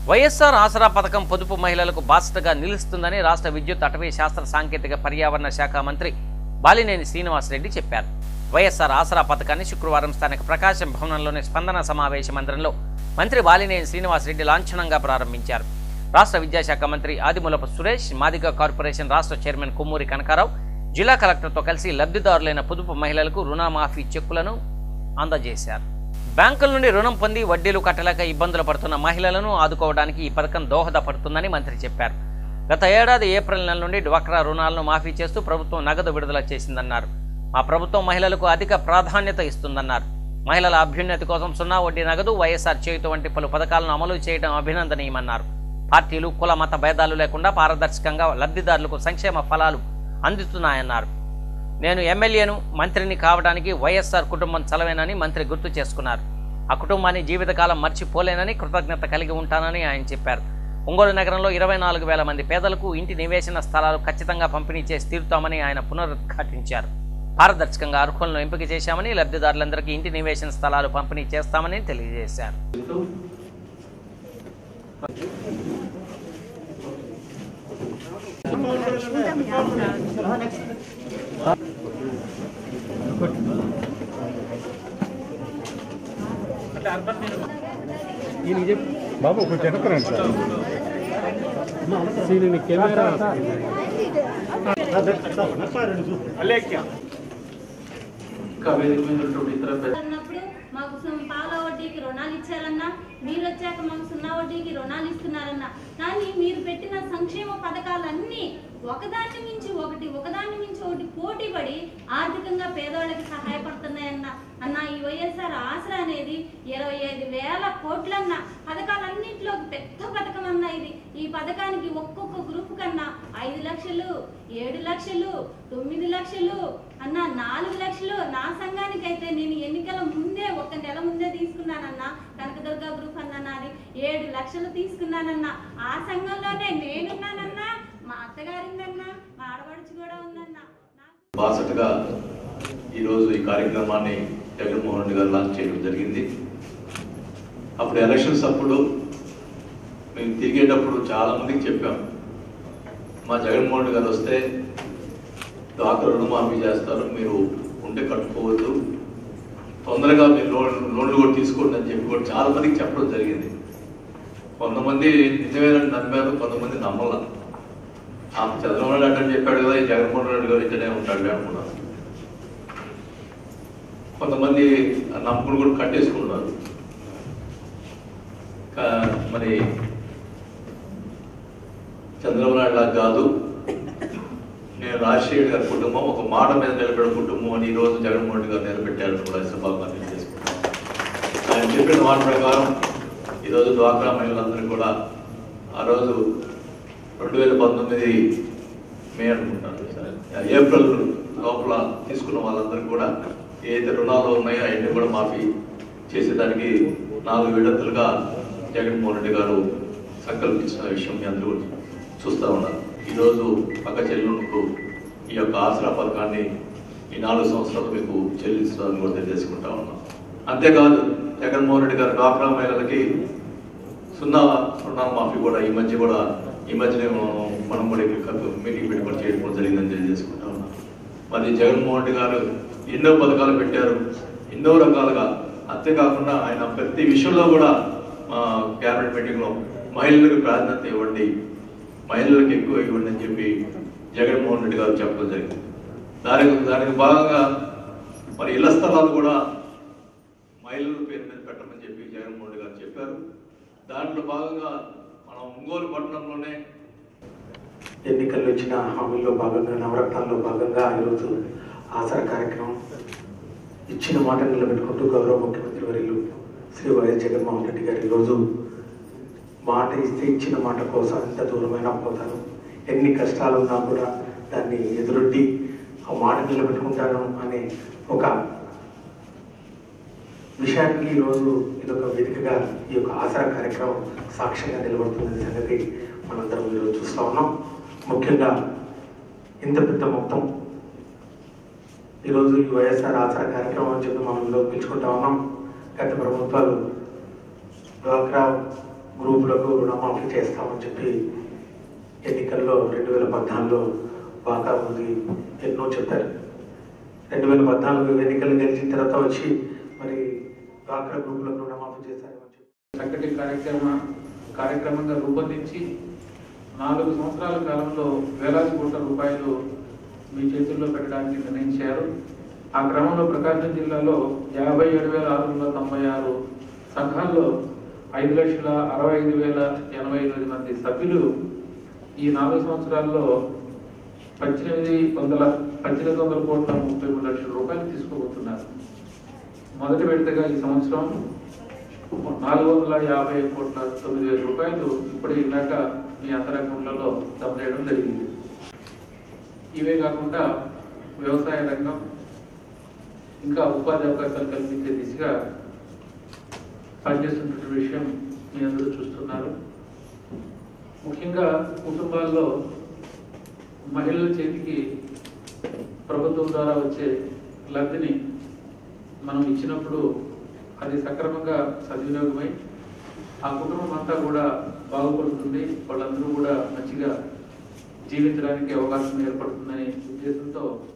వైఎస్ఆర్ ఆసరా పథకం పొదుపు మహిళలకు బాధ్యతగా నిలుస్తుందని రాష్ట్ర విద్యుత్ అటవీ శాస్త్ర సాంకేతిక పర్యావరణ శాఖ మంత్రి బాలినేని శ్రీనివాసరెడ్డి చెప్పారు వైఎస్ఆర్ ఆసరా పథకాన్ని శుక్రవారం స్థానిక ప్రకాశం భవనంలోని స్పందన సమావేశ మందిరంలో మంత్రి బాలినేని శ్రీనివాసరెడ్డి లాంఛనంగా ప్రారంభించారు రాష్ట్ర విద్యాశాఖ మంత్రి ఆదిమూలపు సురేష్ మాదిగ కార్పొరేషన్ రాష్ట్ర చైర్మన్ కొమ్మూరి కనకారావు జిల్లా కలెక్టర్తో కలిసి లబ్ధిదారులైన పొదుపు మహిళలకు రుణమాఫీ చెక్కులను అందజేశారు బ్యాంకుల నుండి రుణం పొంది వడ్డీలు కట్టలేక ఇబ్బందులు పడుతున్న మహిళలను ఆదుకోవడానికి ఈ పథకం దోహదపడుతుందని మంత్రి చెప్పారు గత ఏడాది ఏప్రిల్ నెల నుండి డ్వాక్రా రుణాలను మాఫీ చేస్తూ ప్రభుత్వం నగదు విడుదల చేసిందన్నారు మా ప్రభుత్వం మహిళలకు అధిక ప్రాధాన్యత ఇస్తుందన్నారు మహిళల అభ్యున్నతి కోసం సున్నా వడ్డీ నగదు వైఎస్ఆర్ చేయుత వంటి పలు పథకాలను అమలు చేయడం అభినందనీయమన్నారు పార్టీలు కుల మత భేదాలు లేకుండా పారదర్శకంగా లబ్ధిదారులకు సంక్షేమ ఫలాలు అందుతున్నాయన్నారు నేను ఎమ్మెల్యేను మంత్రిని కావడానికి వైఎస్ఆర్ కుటుంబం చలవేనని మంత్రి గుర్తు చేసుకున్నారు ఆ కుటుంబాన్ని జీవితకాలం మర్చిపోలేనని కృతజ్ఞత కలిగి ఉంటానని ఆయన చెప్పారు ఒంగోలు నగరంలో ఇరవై నాలుగు వేల మంది పేదలకు ఇంటి నివేశన స్థలాలు ఖచ్చితంగా పంపిణీ చేసి తీరుతామని ఆయన పునరుద్ఘాటించారు పారదర్శకంగా అర్హులను ఎంపిక చేశామని లబ్ధిదారులందరికీ ఇంటి నివేశన స్థలాలు పంపిణీ చేస్తామని తెలియజేశారు బాబు కొంచెం వెనకరండి సార్ దీనిని కెమెరా ఇంకా వేదిక మీద ఉన్నటువంటి ఇతర పెద్ద అన్నప్పుడు మాకు సు- పాల వడ్డీకి రుణాలు ఇచ్చారన్నా మీరు వచ్చాక మాకు సున్నా వడ్డీకి రుణాలు ఇస్తున్నారన్నా కానీ మీరు పెట్టిన సంక్షేమ పథకాలన్నీ ఒకదాని మించి ఒకటి ఒకదాని మించి ఒకటి పోటీ పడి ఆర్థికంగా పేదవాళ్ళకి సహాయపడుతున్నాయన్న అన్న ఈ వైఎస్ఆర్ ఆసరా అనేది ఇరవై ఐదు వేల కోట్లన్న పథకాలన్నింటిలో పెద్ద పథకం అన్న ఇది ఈ పథకానికి ఒక్కొక్క గ్రూప్ కన్నా ఐదు లక్షలు ఏడు లక్షలు తొమ్మిది లక్షలు అన్న నాలుగు లక్షలు నా సంఘానికి అయితే నేను ఎన్నికల ముందే ఒక నెల ముందే తీసుకున్నానన్న కనకదుర్గ గ్రూప్ అన్న నాది ఏడు లక్షలు తీసుకున్నానన్న ఆ సంఘంలోనే నేనున్నానన్నా మా అత్తగారిందన్నా మా ఆడపడుచు కూడా ఉందన్నా నాకు బాసటగా ఈరోజు ఈ కార్యక్రమాన్ని జగన్మోహన్ రెడ్డి గారు లాంచ్ చేయడం జరిగింది అప్పుడు ఎలక్షన్స్ అప్పుడు మేము తిరిగేటప్పుడు చాలా మందికి చెప్పాం మా జగన్మోహన్ రెడ్డి గారు వస్తే డాక్టర్ రుణమాఫీ చేస్తారు మీరు ఉంటే కట్టుకోవద్దు తొందరగా మీరు లోన్ లోన్లు కూడా తీసుకోండి అని చెప్పి కూడా చాలా మందికి చెప్పడం జరిగింది కొంతమంది నిజమేనని నమ్మారు కొంతమంది నమ్మలా ఆ చంద్రబాబు నాయుడు అంటే చెప్పాడు కదా ఈ జగన్మోహన్ రెడ్డి గారు ఇతనే ఉంటాడు అనుకున్నారు కొంతమంది ఆ నమ్మకం కూడా కట్టేసుకున్నారు కా- మరి చంద్రబాబు నాయుడు లాగా కాదు నేను రాజశేఖర్ గారి కుటుంబం ఒక మాట మీద నిలబడే కుటుంబం అని ఈ రోజు జగన్మోహన్ రెడ్డి గారు నిలబెట్టారని కూడా ఈ సభగా తెలియజేసుకుంటాను ఆయన చెప్పిన మాట ప్రకారం ఈరోజు డ్వాక్రా మహిళలందరూ కూడా ఆ రోజు రెండు వేల పంతొమ్మిది మే అనుకుంటాను ఏప్రిల్ లోపల తీసుకున్న వాళ్ళందరూ కూడా ఏదైతే రుణాలు ఉన్నాయో అవన్నీ కూడా మాఫీ చేసేదానికి నాలుగు విడతలుగా జగన్మోహన్ రెడ్డి గారు సంకల్పించిన విషయం మీ అందరూ చూస్తూ ఉన్నారు ఈరోజు పక్క చెల్లెలకు ఈ యొక్క ఆసరా పథకాన్ని ఈ నాలుగు సంవత్సరాలు మీకు చెల్లిస్తారని కూడా తెలియజేసుకుంటా ఉన్నాం అంతేకాదు జగన్మోహన్ రెడ్డి గారు డ్వాక్రా మహిళలకి సున్నా రుణాల మాఫీ కూడా ఈ మధ్య కూడా ఈ మధ్యనే మనం మనం కూడా ఇక్కడ మీటింగ్ పెట్టి కూడా చేయడం కూడా జరిగిందని తెలియజేసుకుంటా ఉన్నాం మరి జగన్మోహన్ రెడ్డి గారు ఎన్నో పథకాలు పెట్టారు ఎన్నో రకాలుగా అంతేకాకుండా ఆయన ప్రతి విషయంలో కూడా మా క్యాబినెట్ మీటింగ్లో మహిళలకు ప్రాధాన్యత ఇవ్వండి మహిళలకు ఎక్కువ ఇవ్వండి అని చెప్పి జగన్మోహన్ రెడ్డి గారు చెప్పడం జరిగింది దానికి దానికి భాగంగా మరి ఇళ్ల స్థలాలు కూడా మహిళల పేరు మీద పెట్టమని చెప్పి జగన్మోహన్ రెడ్డి గారు చెప్పారు దాంట్లో భాగంగా మనం ఒంగోలు పట్టణంలోనే ఎన్నికల్లో ఇచ్చిన హామీల్లో భాగంగా నవరత్నాల్లో భాగంగా ఈరోజు ఆసరా కార్యక్రమం ఇచ్చిన మాట నిలబెట్టుకుంటూ గౌరవ ముఖ్యమంత్రి వర్యులు శ్రీ వైఎస్ జగన్మోహన్ రెడ్డి గారు ఈరోజు మాట ఇస్తే ఇచ్చిన మాట కోసం ఎంత దూరమైనా పోతాను ఎన్ని కష్టాలు ఉన్నా కూడా దాన్ని ఎదురొడ్డి ఆ మాట నిలబెట్టుకుంటాను అనే ఒక విషయానికి ఈరోజు ఇదొక వేదికగా ఈ యొక్క ఆసరా కార్యక్రమం సాక్ష్యంగా నిలబడుతున్న సంగతి మనందరం ఈరోజు చూస్తూ ఉన్నాం ముఖ్యంగా ఇంత పెద్ద మొత్తం ఈరోజు ఈ వైఎస్ఆర్ ఆసరా కార్యక్రమం అని చెప్పి మనం ఈరోజు పిలుచుకుంటా ఉన్నాం గత ప్రభుత్వాలు డ్వాక్రా గ్రూపులకు రుణమాఫీ చేస్తామని చెప్పి ఎన్నికల్లో రెండు వేల పద్నాలుగులో బాగా ఉంది ఎన్నో చెప్పారు రెండు వేల పద్నాలుగు ఎన్నికలు గెలిచిన తర్వాత వచ్చి మరి డ్వాక్రా గ్రూపులకు రుణమాఫీ చేశారని చెప్పి చక్కటి కార్యక్రమ కార్యక్రమంగా రూపొందించి నాలుగు సంవత్సరాల కాలంలో వేలాది కోట్ల రూపాయలు మీ చేతుల్లో పెట్టడానికి నిర్ణయించారు ఆ క్రమంలో ప్రకాశం జిల్లాలో యాభై ఏడు వేల ఆరు వందల తొంభై ఆరు సంఘాల్లో ఐదు లక్షల అరవై ఐదు వేల ఎనభై ఎనిమిది మంది సభ్యులు ఈ నాలుగు సంవత్సరాల్లో పద్దెనిమిది వందల పద్దెనిమిది వందల కోట్ల ముప్పై మూడు లక్షల రూపాయలు తీసుకోబోతున్నారు మొదటి విడతగా ఈ సంవత్సరం నాలుగు వందల యాభై కోట్ల తొమ్మిది వేల రూపాయలు ఇప్పుడే ఇందాక మీ అంతరంగంలో జమ చేయడం జరిగింది ఇవే కాకుండా వ్యవసాయ రంగం ఇంకా ఉపాధి అవకాశాలు కల్పించే దిశగా పనిచేస్తున్న విషయం మీ అందరూ చూస్తున్నారు ముఖ్యంగా కుటుంబాల్లో మహిళల చేతికి ప్రభుత్వం ద్వారా వచ్చే లబ్ధిని మనం ఇచ్చినప్పుడు అది సక్రమంగా సద్వినియోగమై ఆ కుటుంబం అంతా కూడా బాగుపడుతుంది వాళ్ళందరూ కూడా మంచిగా జీవించడానికి అవకాశం ఏర్పడుతుందనే ఉద్దేశంతో